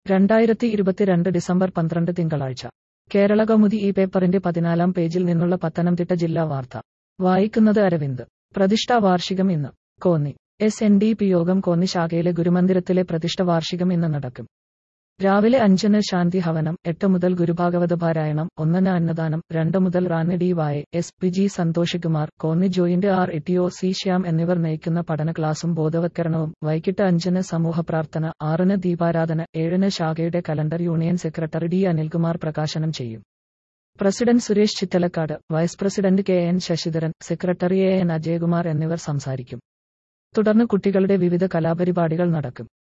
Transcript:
രണ്ടായിരത്തി ഇരുപത്തിരണ്ട് ഡിസംബർ പന്ത്രണ്ട് തിങ്കളാഴ്ച കേരള കൗമുദി ഈ പേപ്പറിന്റെ പതിനാലാം പേജിൽ നിന്നുള്ള പത്തനംതിട്ട ജില്ലാ വാർത്ത വായിക്കുന്നത് അരവിന്ദ് പ്രതിഷ്ഠാ വാർഷികം ഇന്ന് Konni S N D P യോഗം കോന്നി ശാഖയിലെ ഗുരുമന്ദിരത്തിലെ പ്രതിഷ്ഠ വാർഷികം ഇന്ന് നടക്കും രാവിലെ അഞ്ചിന് ശാന്തി ഹവനം എട്ട് മുതൽ ഗുരുഭാഗവത പാരായണം ഒന്നിന് അന്നദാനം രണ്ട് മുതൽ Ranni D Y S P G Santhosh Kumar Konni joint R T O C Shyam എന്നിവർ നയിക്കുന്ന പഠന ക്ലാസും ബോധവത്കരണവും വൈകിട്ട് അഞ്ചിന് സമൂഹ പ്രാർത്ഥന ആറിന് ദീപാരാധന ഏഴിന് ശാഖയുടെ calendar union secretary D Anilkumar പ്രകാശനം ചെയ്യും president Suresh Chittalakkad vice president K N Sasidharan secretary A N Ajayakumar എന്നിവർ സംസാരിക്കും തുടർന്ന് കുട്ടികളുടെ വിവിധ കലാപരിപാടികൾ നടക്കും